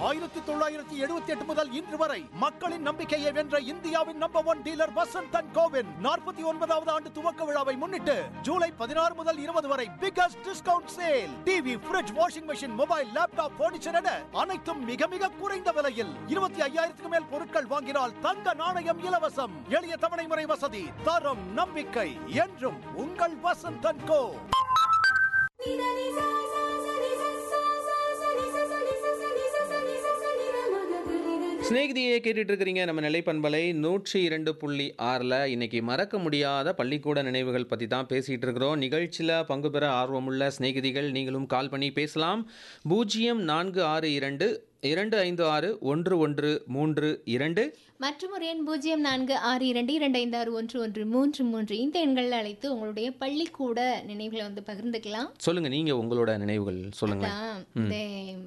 ஆயிரத்தி தொள்ளாயிரத்தி எழுபத்தி எட்டு முதல் இன்று வரை மக்களின் நம்பிக்கையை வென்ற இந்தியாவின் number one dealer Vasanth and கோவின் நாற்பத்தி ஒன்பதாவது ஆண்டு துவக்க விழாவை முன்னிட்டு ஜூலை பதினாறு முதல் இருபது வரை biggest discount sale TV fridge washing machine mobile laptop furniture என அனைத்தும் மிக மிக குறைந்த விலையில் இருபத்தி ஐயாயிரத்துக்கு மேல் பொருட்கள் வாங்கினால் தங்க நாணயம் இலவசம் எளிய தவணை முறை வசதி தரம் நம்பிக்கை என்றும் உங்கள் வசந்த் அண்ட் கோ ஸ்நேகிதியை கேட்டுட்டு இருக்கிறீங்க நம்ம நிலைப்பண்பலை நூற்றி இரண்டு புள்ளி ஆறில் இன்னைக்கு மறக்க முடியாத பள்ளிக்கூட நினைவுகள் பற்றி தான் பேசிகிட்டு இருக்கிறோம் நிகழ்ச்சியில் பங்கு பெற ஆர்வமுள்ள சிநேகிதிகள் நீங்களும் கால் பண்ணி பேசலாம் பூஜ்ஜியம் நான்கு ஆறு இரண்டு இரண்டு ஐந்து ஆறு ஒன்று ஒன்று மூன்று இரண்டு மற்றும் ஒரு எண் பூஜ்ஜியம் நான்கு ஆறு இரண்டு இரண்டு ஐந்து ஆறு ஒன்று ஒன்று மூன்று மூன்று இந்த எண்களில் அழைத்து உங்களுடைய பள்ளிக்கூட நினைவுகளை வந்து பகிர்ந்துக்கலாம் சொல்லுங்கள் நீங்கள் உங்களோட நினைவுகள் சொல்லுங்களேன் அதான் இந்த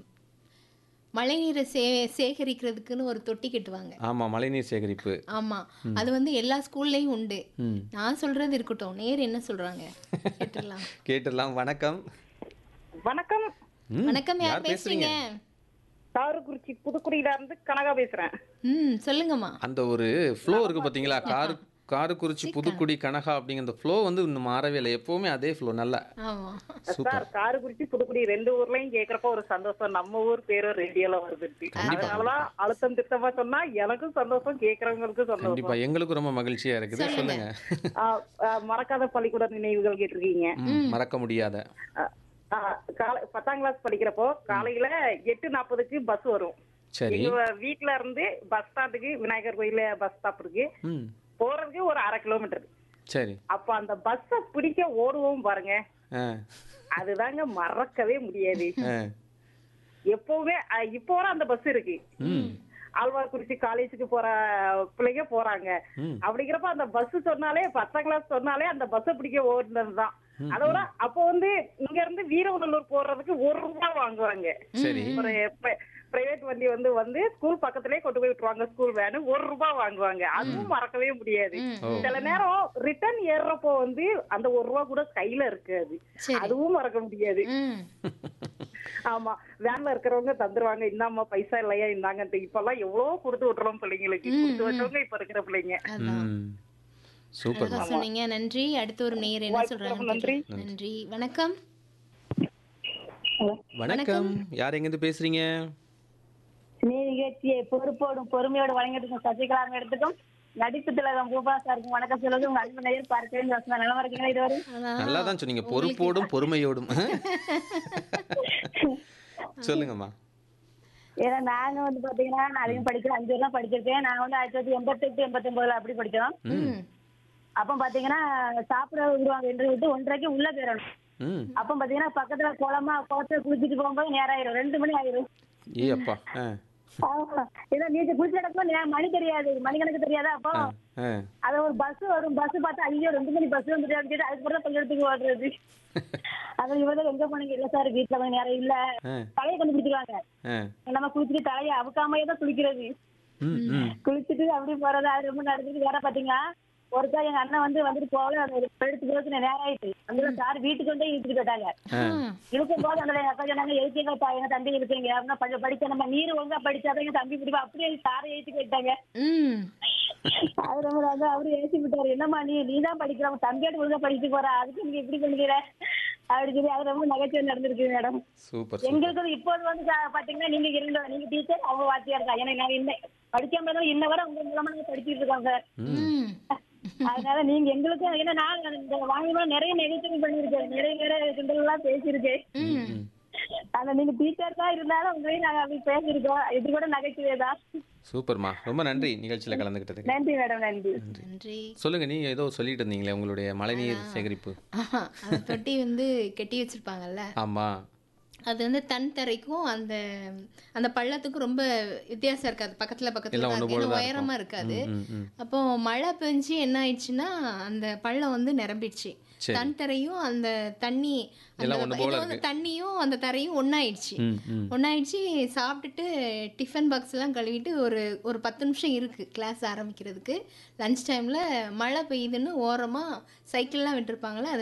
மழைநீரை சே சேகரிக்கிறதுக்குன்னு ஒரு தொட்டி கட்டுவாங்க ஆமாம் மழைநீர் சேகரிப்பு ஆமா அது வந்து எல்லா ஸ்கூல்லையும் உண்டு ம் நான் சொல்றது இருக்கட்டும் நேர் என்ன சொல்றாங்க கேட்டுடலாம் கேட்டுடலாம் வணக்கம் வணக்கம் ம், வணக்கம் யார் பேசுறீங்க காரக்குறிச்சி புதுக்குடியில இருந்து கனகா பேசுறேன் ம் சொல்லுங்கம்மா அந்த ஒரு ஃப்ளோ இருக்கு பார்த்தீங்களா காரு காரக்குறிச்சி புதுக்குடி கனகா அப்படிங்கிற அந்த ஃப்ளோ வந்து இன்னும் மாறவே இல்லை எப்போவுமே அதே ஃப்ளோ நல்லா ஆமா சூப்பர் சார் காரக்குறிச்சி புதுக்குடி ரெண்டு ஊர்லயும் கேக்குறப்ப ஒரு சந்தோஷம் நம்ம ஊர் பேரும் ரேடியோல வருது அதனாலதான் அழுத்தம் திருத்தமா சொன்னா எனக்கும் சந்தோஷம் கேக்குறவங்களுக்கும் சந்தோஷம் கண்டிப்பா எங்களுக்கும் ரொம்ப மகிழ்ச்சியா இருக்குது சொல்லுங்க ஆ, ஆ, மறக்காத பள்ளிக்கூட நினைவுகள் கேட்டிருக்கீங்க ம், மறக்க முடியாத ஆ, ஆ, காலை பத்தாம் கிளாஸ் படிக்கிறப்போ காலையில எட்டு நாற்பதுக்கு பஸ் வரும் சரி எங்க வீட்ல இருந்து பஸ் ஸ்டாண்டுக்கு விநாயகர் கோயில பஸ் ஸ்டாப் இருக்கு ம் போறதுக்கு ஒரு அரை கிலோமீட்டர் சரி அப்ப அந்த பஸ்ஸ பிடிக்க ஓடுவோம் பாருங்க ஆ அதுதாங்க மறக்கவே முடியாது ஆ எப்பவுமே அஹ், இப்போ வரை அந்த பஸ் இருக்கு ம் ஆழ்வார்குறிச்சி காலேஜுக்கு போற பிள்ளைங்க போறாங்க ம். அப்படிங்கிறப்ப அந்த பஸ் சொன்னாலே பத்தாம் கிளாஸ் சொன்னாலே அந்த பஸ்ஸை பிடிக்க ஓடுனதுதான் அதோட அப்போ வந்து இங்க இருந்து வீரவநல்லூர் போறதுக்கு ஒரு ரூபாய் வாங்குவாங்க சரி ஒரு பிரைவேட் வண்டி வந்து வந்து ஸ்கூல் பக்கத்திலே கொண்டு போய் விட்டுருவாங்க ஸ்கூல் வேனு ஒரு ரூபாய் வாங்குவாங்க அதுவும் மறக்கவே முடியாது ஓ. சில நேரம் ரிட்டர்ன் ஏறுறப்போ வந்து அந்த ஒரு ரூபா கூட கையில இருக்காது சரி அதுவும் மறக்க முடியாது ம் ஆமா வேன்ல இருக்கிறவங்க தந்துருவாங்க இந்தாம்மா பைசா இல்லையா இந்தாங்கன்ட்டு இப்பெல்லாம் எவ்வளவு கொடுத்து விட்டுறோம் பிள்ளைங்களுக்கு கொடுத்து வச்சவங்க இப்ப இருக்கிற பிள்ளைங்க அதான் ம் சூப்பர் அழகா சொன்னீங்க நன்றி அடுத்து ஒரு நேயர் என்ன சொல்றாங்க நன்றி. நன்றி வணக்கம் வணக்கம் யார் எங்கேருந்து பேசுறீங்க நீ நிகழ்ச்சியை பொறுப்போடும் பொறுமையோடு வழங்கிட்டு சசிகலா இடத்துக்கும் நடிப்பு திலகம் பூபா சாருக்கும் வணக்கம் சொல்லுவது உங்க அன்பு நேயர் பார்க்கிறேன் வசந்தா நல்லா இருக்கீங்களா இதுவரை அதான் நல்லா தான் சொன்னீங்க பொறுப்போடும் பொறுமையோடும் சொல்லுங்கம்மா ஏன்னா நாங்க வந்து பாத்தீங்கன்னா நான் அதிகம் படிக்கிறேன் அஞ்சு வருஷம் படிச்சிருக்கேன் நாங்க வந்து ஆயிரத்தி தொள்ளாயிரத்தி எண்பத்தி எட்டு எண்பத்தி ஒன்பதுல அப்படி படிச்சோம் ம் அப்ப பாத்தீங்கன்னா சாப்பிட விடுவாங்க என்று விட்டு ஒன்றரைக்கு உள்ள போயிடணும் ம் அப்ப பாத்தீங்கன்னா பக்கத்துல குளமா குளத்துல குளிச்சுட்டு போகும்போது நேரம் ஆயிரும் ரெண்டு மணி ஆயிரும் ஏ அப்பா ஆ ஆமா. ஏதோ நீச்சல் குளிச்சு கிடக்கும் மணி தெரியாது மணி கணக்கு தெரியாதா அப்போ ஆ அது ஒரு பஸ் வரும் பஸ் பார்த்தா ஐயோ ரெண்டு மணி பஸ் வந்துட்டு அப்படின்னு சொல்லிட்டு அதுக்கப்புறம் பள்ளிக்கூடத்துக்கு ஓடுறது அது இவங்க எங்க போனீங்க இல்ல சார் வீட்டுல கொஞ்சம் நேரம் இல்ல ஆ தலையை கண்டுபிடிச்சிருவாங்க ஆ நம்ம குளிச்சுட்டு தலையை அவுக்காமையே தான் குளிக்கிறது ம் ம் குளிச்சுட்டு அப்படி போறது அது ரொம்ப நடந்துட்டு வேற பாத்தீங்களா ஒருக்கா எங்க அண்ணன் வந்து வந்துட்டு போகல அந்த எடுத்து போகிறது நேரம் ஆயிட்டு அந்த சார் வீட்டுக்கு வந்து இழுத்துட்டு போயிட்டாங்க ஆ இருக்கும் போது அந்த எங்க அப்பா சொன்னாங்க எழுச்சிங்க எங்க தம்பி இருக்கீங்க அப்படின்னா கொஞ்சம் படிக்க நம்ம நீர் ஒழுங்கா படிச்சாதான் எங்க தம்பி பிடிப்பா அப்படியே சாரை எழுத்து போயிட்டாங்க ம் அது ரொம்ப வந்து அவரு ஏசி விட்டாரு என்னம்மா நீ நீ தான் படிக்கிற உன் தம்பியாட்டு ஒழுங்கா படிச்சுட்டு போற அதுக்கு நீங்க இப்படி பண்ணிக்கிற அப்படி சொல்லி அது ரொம்ப நகைச்சுவை நடந்திருக்கு மேடம் சூப்பர் சூப்பர் எங்களுக்கு வந்து இப்போது வந்து சா- பாத்தீங்கன்னா நீங்க இருந்த நீங்க டீச்சர் அவங்க வாத்தியா இருக்கா ஏன்னா நான் இன்ன படிக்காம இருந்தாலும் இன்ன வரை உங்க மூலமா நாங்க படிச்சுட்டு இருக்கோம் சார் ம் அதனால நீங்க எங்களுக்கும் ஏன்னா நான் இந்த வாங்கினா நிறைய நெகட்டிவ் பண்ணிருக்கேன் நிறைய நிறைய கிண்டல் எல்லாம் பேசியிருக்கேன் ம் ஆனா நீங்க டீச்சர் தான் இருந்தாலும் உங்களையும் நாங்க அப்படி பேசியிருக்கோம் இது கூட நகைச்சுவை தான் சூப்பர்மா ரொம்ப நன்றி நிகழ்ச்சியில் கலந்துக்கிட்டதுக்கு நன்றி மேடம் நன்றி நன்றி சொல்லுங்க நீங்க ஏதோ சொல்லிட்டு இருந்தீங்களே உங்களுடைய மழைநீர் சேகரிப்பு ஆஹா, அந்த தொட்டி வந்து கட்டி வச்சிருப்பாங்கல்ல ஆமா அது வந்து தன் தரைக்கும் அந்த அந்த பள்ளத்துக்கும் ரொம்ப வித்தியாசம் இருக்காது பக்கத்துல பக்கத்துல எல்லாம் தான் ஒண்ணு இருக்கு. போல ஏன்னா தான் உயரமா இருக்கும். இருக்காது ம், ம், ம். அப்போ மழை பெஞ்சு என்ன ஆயிடுச்சுன்னா அந்த பள்ளம் வந்து நிரம்பிடுச்சு சரி. தன் தரையும் அந்த தண்ணி அந்த எல்லாம் ஒண்ணு போல ஏதோ அந்த இருக்கு. தண்ணியும் அந்த தரையும் ஒன்னாயிடுச்சு ம், ம். ஒன்னாயிடுச்சு சாப்பிட்டுட்டு டிஃபன் பாக்ஸ் எல்லாம் கழுவிட்டு ஒரு ஒரு பத்து நிமிஷம் இருக்கு கிளாஸ் ஆரம்பிக்கிறதுக்கு லஞ்ச் டைம்ல மழை பெய்யுதுன்னு ஓரமா சைக்கிள்லாம் விட்டுருப்பாங்களே அதை